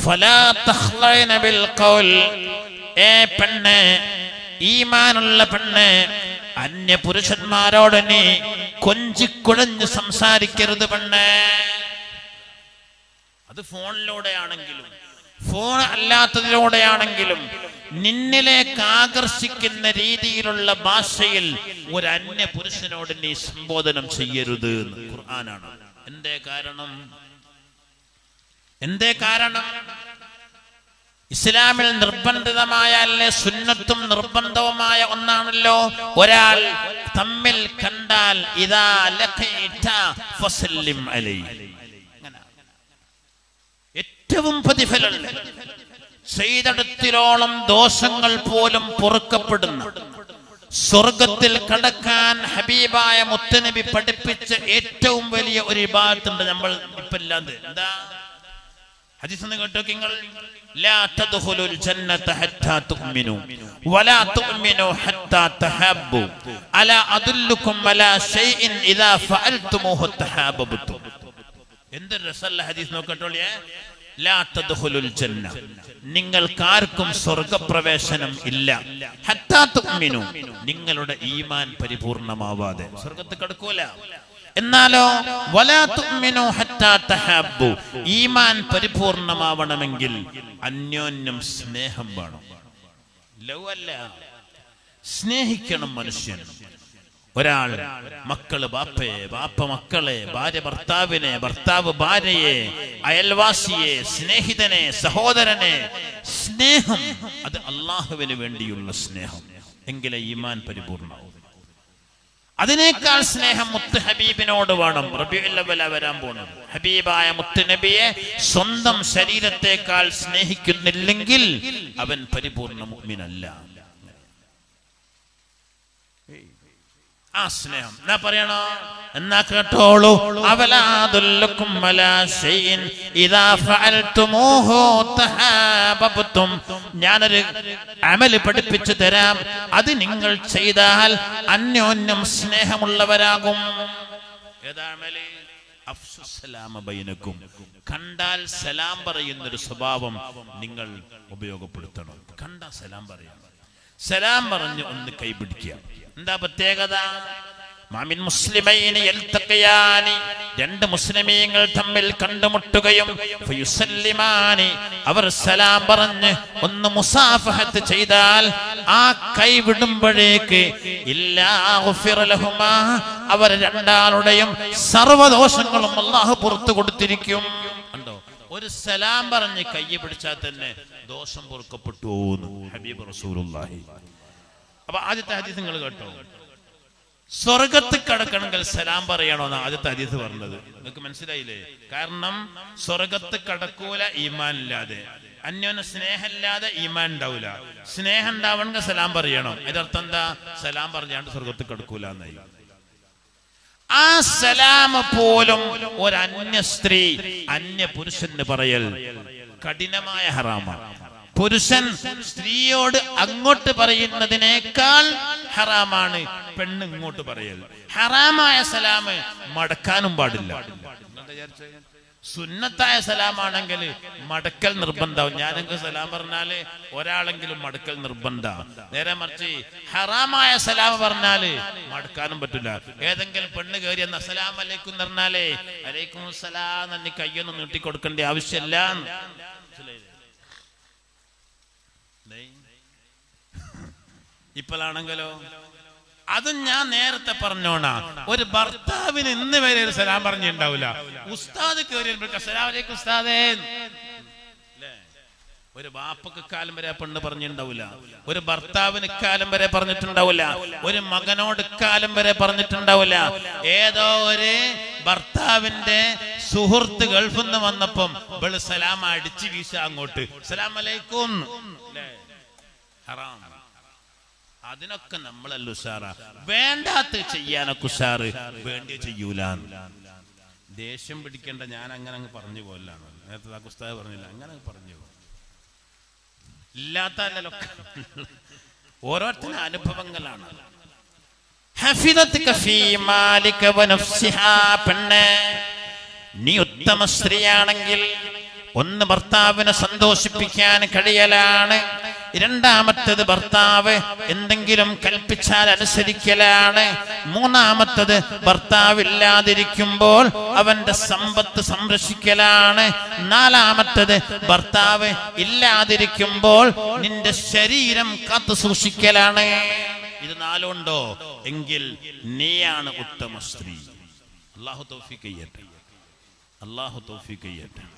ഫലാ തഖ്ലൈന ബിൽ ഖൗൽ ഏ പെണ്ണ് ഈമാനുള്ള പെണ്ണ് അന്യ പുരുഷന്മാരോട് നീ കൊഞ്ചിക്കുഴഞ്ഞ് സംസാരിക്കരുത് പെണ്ണ് അത് ഫോണിലൂടെയാണെങ്കിലും ഫോൺ അല്ലാത്തതിലൂടെയാണെങ്കിലും നിന്നിലേക്ക് ആകർഷിക്കുന്ന രീതിയിലുള്ള ഭാഷയിൽ ഒരു അന്യ പുരുഷനോട് നീ സംബോധനം ചെയ്യരുത് എന്ന് ഖുർആനാണ് എന്തേ കാരണം എന്തേ കാരണം ഇസ്ലാമിൽ നിർബന്ധിതമായ അല്ലെ സുന്നത്തും നിർബന്ധവുമായ ഒന്നാണല്ലോ ഒരാൾ തമ്മിൽ കണ്ടാൽ ഇതാ ലഖീത ഫസല്ലിം അലൈഹി അങ്ങനെ. ഏറ്റവും പ്രതിഫലമുള്ള ചെയ്തെടുത്തിലോളം ദോഷങ്ങൾ പോലും പൊറുക്കപ്പെടുന്ന സ്വർഗത്തിൽ കടക്കാൻ ഹബീബായ മുത്തനബി പഠിപ്പിച്ച ഏറ്റവും വലിയ ഒരു വിഭാഗത്തുണ്ട് നമ്മൾ ഇപ്പൊ ഇല്ലാതെ എന്താ ഹദീസ് ഒന്ന് കേട്ടോ നിങ്ങൾ لا تدخلوا الجنة حتى تؤمنوا ولا تؤمنوا حتى تحابوا ألا أدلكم على شيء إذا فعلتموه تحاببتم എന്തൊരു രസമല്ല ഹദീസ് നോക്കട്ടോളിയേ ലാ തദ്ഖുലുൽ ജന്ന നിങ്ങൾക്കാർക്കും സ്വർഗപ്രവേശനം ഇല്ല ഹത്താ തുഅ്മിനു നിങ്ങളുടെ ഈമാൻ പരിപൂർണമാവാതെ സ്വർഗത്തിൽ കടക്കൂല എന്നാലോ വലാ തുഅ്മിനു ഹത്താ തഹബ്ബു ഈമാൻ പരിപൂർണമാവണമെങ്കിൽ അന്യോന്യം സ്നേഹം വേണം ലവ് അല്ല സ്നേഹിക്കണം മനുഷ്യൻ ഒരാൾ മക്കള് ബാപ്പയെ ബാപ്പ മക്കളെ ഭാര്യ ഭർത്താവിനെ ഭർത്താവ് ഭാര്യയെ അയൽവാസിയെ സ്നേഹിതനെ സഹോദരനെ സ്നേഹം അത് അള്ളാഹുവിന് വേണ്ടിയുള്ള സ്നേഹം എങ്കിലേ ഈമാൻ പരിപൂർണമാവും അതിനേക്കാൾ സ്നേഹം മുത്ത് ഹബീബിനോട് വേണം റബിയുല്ലവല വരാൻ പോണത് ഹബീബായ മുത്ത് നബിയെ സ്വന്തം ശരീരത്തെക്കാൾ സ്നേഹിക്കുന്നില്ലെങ്കിൽ അവൻ പരിപൂർണ മുഅ്മിനല്ല ആ സ്നേഹം എന്നാ പറയണോ എന്നാ കേട്ടോളൂ അവലാദുല്ലക്കും അലാ ശൈഇൻ ഇദാ ഫഅൽതുമൂഹു തഹാബബ്തും ഞാനൊരു അമല് പഠിപ്പിച്ചു തരാം അത് നിങ്ങൾ ചെയ്താൽ അന്യോന്യം സ്നേഹമുള്ളവരാകും ഏതാ അമല് അഫ്സുസ്സലാമ ബൈനക്കും കണ്ടാൽ സലാം പറയുന്നൊരു സ്വഭാവം നിങ്ങൾ ഉപയോഗപ്പെടുത്തണം കണ്ടാൽ സലാം പറയാം സലാം പറഞ്ഞ് ഒന്ന് കൈപിടിക്കുക എന്താ പ്രത്യേകത മാമിൻ മുസ്ലിമൈനി യൽതഖിയാനി രണ്ട് മുസ്ലിമീങ്ങൾ തമ്മിൽ കണ്ടുമുട്ടുകയും ഫയുസല്ലിമാനി അവർ സലാം പറഞ്ഞ് ഒന്ന് മുസാഫഹത്ത് ചെയ്താൽ ആ കൈ വിടുമ്പോഴേക്ക് ഇല്ലാ ഗുഫിറ ലഹുമാ അവർ രണ്ടാളുടെയും സർവദോഷങ്ങളും അള്ളാഹു പുറത്തു കൊടുത്തിരിക്കും കണ്ടോ ഒരു സലാം പറഞ്ഞ് കൈ പിടിച്ചാൽ തന്നെ ദോഷം പൊറുക്കപ്പെട്ടു എന്ന് ഹബീബ് റസൂലുള്ളാഹി അപ്പൊ ആദ്യത്തെ ഹദീസ് നിങ്ങൾ കേട്ടോ സ്വർഗത്ത് കടക്കണമെങ്കിൽ സലാം പറയണോന്ന് ആദ്യത്തെ ഹദീസ് പറഞ്ഞത് നിങ്ങൾക്ക് മനസ്സിലായില്ലേ കാരണം സ്വർഗത്ത് കടക്കൂല ഈമാൻ ഇല്ലാതെ അന്യോന്യ സ്നേഹമില്ലാതെ ഈമാൻ ഉണ്ടാവൂല സ്നേഹം ഉണ്ടാവണമെങ്കിൽ സലാം പറയണം ഇതിനർത്ഥം എന്താ സലാം പറഞ്ഞാണ്ട് സ്വർഗത്ത് കടക്കൂല എന്നായി ആ സലാം പോലും ഒരു അന്യ സ്ത്രീ അന്യ പുരുഷന് പറയൽ കഠിനമായ ഹറാമാണ് പുരുഷൻ സ്ത്രീയോട് അങ്ങോട്ട് പറയുന്നതിനേക്കാൾ ഹറാമാണ് പെണ്ണ് ഇങ്ങോട്ട് പറയൽ ഹറാമായ സലാം മടക്കാനും പാടില്ല എന്താ വിചാരിച്ചേ? സുന്നത്തായ സലാമാണെങ്കിൽ മടക്കൽ നിർബന്ധാവും ഞാനെങ്കിൽ സലാം പറഞ്ഞാല് ഒരാളെങ്കിലും മടക്കൽ നിർബന്ധ നേരെ മറിച്ച് ഹറാമായ സലാം പറഞ്ഞാല് മടക്കാനും പറ്റില്ല ഏതെങ്കിലും പെണ്ണ് കയറി എന്ന് അസലാം അലൈക്കും എന്ന് പറഞ്ഞാലേ അലൈക്കും സലാം തന്നെ കയ്യൊന്നും നീട്ടി കൊടുക്കേണ്ട ആവശ്യമില്ല മനസ്സിലായില്ലേ? ദേ. ഇപ്പോഴാണെങ്കിലോ അതും ഞാൻ നേരത്തെ പറഞ്ഞോണ ഒരു ഭർത്താവിന് ഇന്ന് വരെ ഒരു സലാം പറഞ്ഞിട്ടുണ്ടാവില്ല ഉസ്താദ് കയറി വരുമ്പോഴേക്ക് അസ്സലാമു അലൈക്കും ഉസ്താദേ ല്ലേ? ഒരു ബാപ്പക്ക് കാലം വരെ പെണ്ണ് പറഞ്ഞിട്ടുണ്ടാവില്ല ഒരു ഭർത്താവിന് കാലം വരെ പറഞ്ഞിട്ടുണ്ടാവില്ല ഒരു മകനോട് കാലം വരെ പറഞ്ഞിട്ടുണ്ടാവില്ല ഏതോ ഒരു ഭർത്താവിന്റെ സുഹൃത്ത് ഗൾഫിൽ നിന്ന് വന്നപ്പം ഇവള് സലാം അടിച്ച് വീശ അങ്ങോട്ട് സലാം അലൈക്കും ല്ലേ? ഹറാം അതിനൊക്കെ നമ്മളല്ല ഉഷാറ വേണ്ടാത്ത ചെയ്യാനൊക്കെ ഉഷാറ് വേണ്ടി ചെയ്യൂല ദേഷ്യം പിടിക്കേണ്ട ഞാൻ അങ്ങനെ അങ്ങ് പറഞ്ഞു പോലാണ് നേരത്തെ ആ കുസ്താവ് പറഞ്ഞില്ല അങ്ങനെ അങ്ങ് പറഞ്ഞു പോകും ഇല്ലാത്ത ഓരോരുത്തരുടെ അനുഭവങ്ങളാണ് ഹഫിദത്ക ഫീ മാലിക വനഫ്സിഹാ പെണ്ണ് നീ ഉത്തമ സ്ത്രീയാണെങ്കിൽ ഒന്ന് ഭർത്താവിനെ സന്തോഷിപ്പിക്കാൻ കഴിയലാണ് രണ്ടാമത്തത് ഭർത്താവ് എന്തെങ്കിലും കൽപ്പിച്ചാൽ അനുസരിക്കലാണ് മൂന്നാമത്തത് ഭർത്താവ് ഇല്ലാതിരിക്കുമ്പോൾ അവന്റെ സമ്പത്ത് സംരക്ഷിക്കലാണ് നാലാമത്തത് ഭർത്താവ് ഇല്ലാതിരിക്കുമ്പോൾ നിന്റെ ശരീരം കാത്തു സൂക്ഷിക്കലാണ് ഇത് നാലുണ്ടോ എങ്കിൽ നീയാണ് ഉത്തമ സ്ത്രീ അള്ളാഹു തൗഫീഖ് ചെയ്യട്ടെ അള്ളാഹു തൗഫീഖ് ചെയ്യട്ടെ